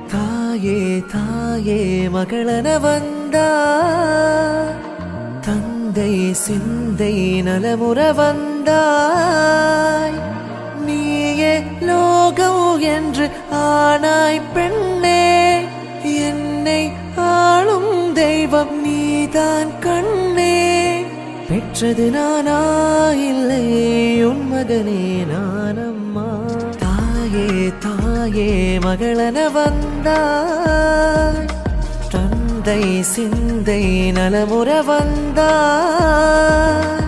தாயே தாயே மகளன வந்தா தந்தை சிந்தை நலமுற வந்தாய் நீயே லோகம் என்று ஆனாய் பெண்ணே என்னை ஆளும் தெய்வம் நீதான் கண்ணே பெற்றது நானா இல்லை உன் மகனே நானம்மா தாயே தாயே மகளன வந்தாய் தந்தை சிந்தை நலமுற வந்தாய்